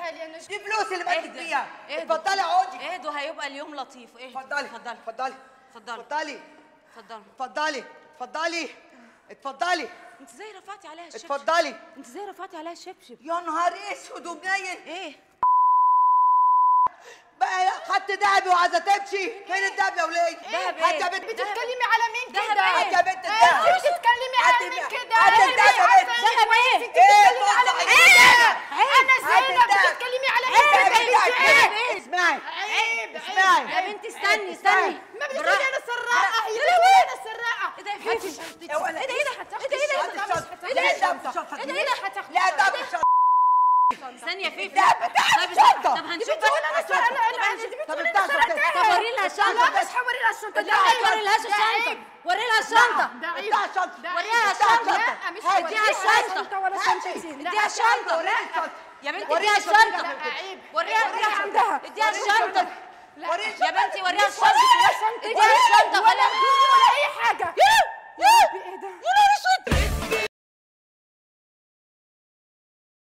حالي انا دي فلوس اللي بدك اهدى. فيها اهدى. اتفضلي اقعدي اهدوا هيبقى اليوم لطيف اهدوا اتفضلي اتفضلي اتفضلي اتفضلي اتفضلي اتفضلي اتفضلي اتفضلي اتفضلي انت ازاي رفعتي عليها الشبشب اتفضلي انت ازاي رفعتي عليها الشبشب يا نهار اسود ومنين ايه بقى خدت دهبي وعايزه تمشي فين الدهب يا وليه؟ دهب هات ايه؟ يا بنت بتتكلمي على مين دهب كده ايه؟ هات يا بنت انت الدهب بتتكلمي هات على الدهب. مين كده هات أنا الدهب يا عارفة بنت. إنك دهب ايه؟ انت ايه بتتكلمي على بص مين عليك. كده انا هات زينب الدهب. بتتكلمي على هات مين الدهب. كده ايه؟ اسمعي عيب اسمعي. يا بنتي استني استني ما بتقولي بالراحة. انا سراقه يا لهوي انا سراقه ايه ده يا فيفي ايه ده اوعى. ايه ده ايه ده ايه ده هات الشنطة. ايه ده لا ايه ده الدهب في الشنطة ايه دي. ده ايه ده لا الدهب في الشنطة ثانية فيفي الدهب بتاعك طب في الشنطة. طب هنشوف بتقول انا بس سراقه انا طب انا هنشوف- دي طب بتقول افتح انا شنطتك. طب سرقتها وري لها لا الشنطة مش هوري لها الشنطه ده لا عيب وري لهاش ده الشنطة عيب. وري لها الشنطة ده عيب افتح الشنطة ده وريها عيب. الشنطة. لا مش هاتي. هوريها اديها الشنطة. ولا هاتي. شنطتي اديها الشنطة وريها الشنطة يا بنتي وريها اديها الشنطة. الشنطة لا عيب وريها وريها اديها عندها. اديها الشنطة وريها يا بنتي وريها مش وريها الشنطة شنطتي. اديها